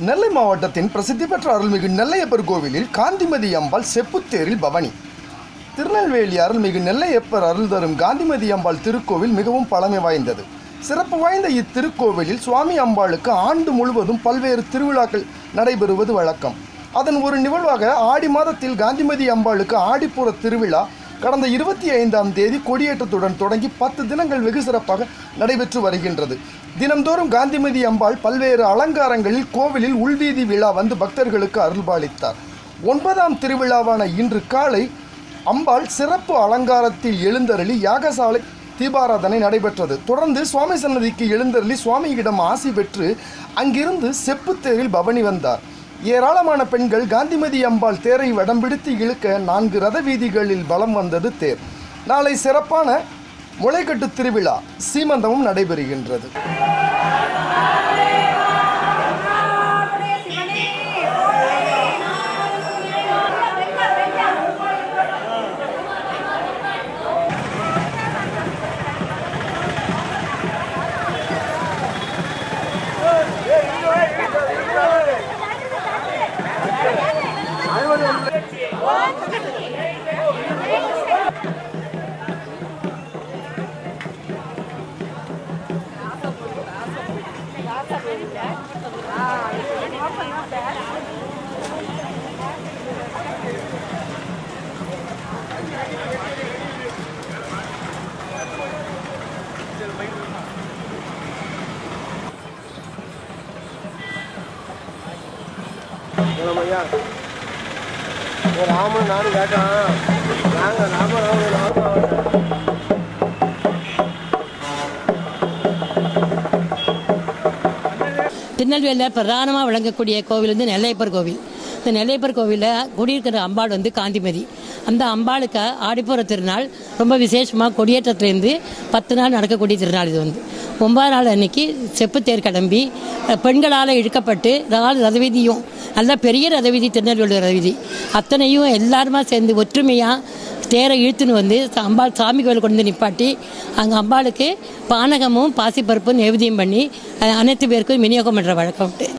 நெல்லை மாவட்டத்தின் பிரசித்தி பெற்ற அருள்மிகு நெல்லையப்பர் கோவிலில் காந்திமதி அம்பாள் செப்புத்தேரில் பவனி திருநெல்வேலி அருள்மிகு நெல்லையப்பர் அருள் தரும் காந்திமதி அம்பாள் திருக்கோவில் மிகவும் பழமை வாய்ந்தது சிறப்பு வாய்ந்த இத்திருக்கோவிலில் சுவாமி அம்பாளுக்கு ஆண்டு முழுவதும் பல்வேறு திருவிழாக்கள் நடைபெறுவது வழக்கம் அதன் ஒரு நிகழ்வாக ஆடி மாதத்தில் காந்திமதி அம்பாளுக்கு ஆடிப்புற திருவிழா கடந்த இருபத்தி ஐந்தாம் தேதி கொடியேற்றத்துடன் தொடங்கி பத்து தினங்கள் வெகு சிறப்பாக நடைபெற்று வருகின்றது தினம்தோறும் காந்திமதி அம்பாள் பல்வேறு அலங்காரங்களில் கோவிலில் உள்வீதி விழா வந்து பக்தர்களுக்கு அருள்பாலித்தார் ஒன்பதாம் திருவிழாவான இன்று காலை அம்பாள் சிறப்பு அலங்காரத்தில் எழுந்தருளி யாகசாலை தீபாராதனை நடைபெற்றது தொடர்ந்து சுவாமி சன்னதிக்கு எழுந்தருளி சுவாமியிடம் ஆசி பெற்று அங்கிருந்து செப்புத்தேரில் பவனி வந்தார் ஏராளமான பெண்கள் காந்திமதி அம்பாள் தேரை வடம்பிடித்து இழுக்க நான்கு ரத வீதிகளில் வலம் வந்தது தேர் நாளை சிறப்பான முளைக்கட்டு திருவிழா சீமந்தமும் நடைபெறுகின்றது ஐயா ராமன் நானும் கேட்டான் நாங்கள் ராம ராம ராம திருநெல்வேலியில் பிரதானமாக விளங்கக்கூடிய கோவில் வந்து நெல்லையப்பர் கோவில் இந்த நெல்லையப்பர் கோவிலில் குடியிருக்கிற அம்பாள் வந்து காந்திமதி அந்த அம்பாளுக்கு ஆடிப்புற திருநாள் ரொம்ப விசேஷமாக கொடியேற்றத்துலேருந்து பத்து நாள் நடக்கக்கூடிய திருநாள் இது வந்து ஒன்பது நாள் அன்னைக்கு செப்புத்தேர் கிளம்பி அஹ், பெண்களால் இழுக்கப்பட்டு நாலு ரதவீதியும் நல்ல பெரிய ரதவீதி திருநெல்வேலி ரதவீதி அத்தனையும் எல்லாருமா சேர்ந்து ஒற்றுமையாக தேரை இழுத்துன்னு வந்து அம்பாள் சாமி கோயில் கொண்டு வந்து நிப்பாட்டி அங்கே அம்பாளுக்கு பானகமும் பாசிப்பருப்பும் நெவேத்தியம் பண்ணி அஹ், அனைத்து பேருக்கும் விநியோகம் பண்ணுற வழக்கம் உண்டு